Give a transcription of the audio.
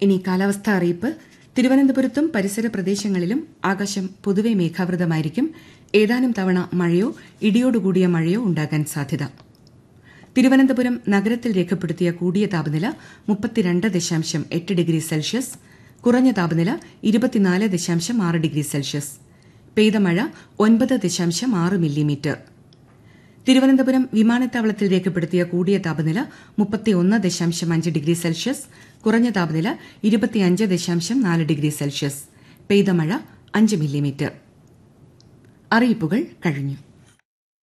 ഇനി കാലാവസ്ഥാ അറിയിപ്പ് തിരുവനന്തപുരത്തും പരിസര പ്രദേശങ്ങളിലും ആകാശം പൊതുവെ മേഘാവൃതമായിരിക്കും ഏതാനും തവണ മഴയോ ഇടിയോടുകൂടിയ മഴയോ ഉണ്ടാകാൻ സാധ്യത തിരുവനന്തപുരം നഗരത്തിൽ രേഖപ്പെടുത്തിയ കൂടിയ താപനില മുപ്പത്തിരണ്ട് ദശാംശം എട്ട് ഡിഗ്രി സെൽഷ്യസ് കുറഞ്ഞ താപനില ഇരുപത്തിനാല് ദശാംശം ആറ് ഡിഗ്രി സെൽഷ്യസ് പെയ്ത മഴ ഒൻപത് ദശാംശം ആറ് മില്ലിമീറ്റർ തിരുവനന്തപുരം വിമാനത്താവളത്തിൽ രേഖപ്പെടുത്തിയ കൂടിയ താപനില മുപ്പത്തിയൊന്ന് ദശാംശം അഞ്ച് ഡിഗ്രി സെൽഷ്യസ് കുറഞ്ഞ താപനില ഇരുപത്തിയഞ്ച് ദശാംശം നാല് ഡിഗ്രി സെൽഷ്യസ് പെയ്ത മഴ അഞ്ച് മില്ലിമീറ്റർ അറിയിപ്പുകൾ കഴിഞ്ഞു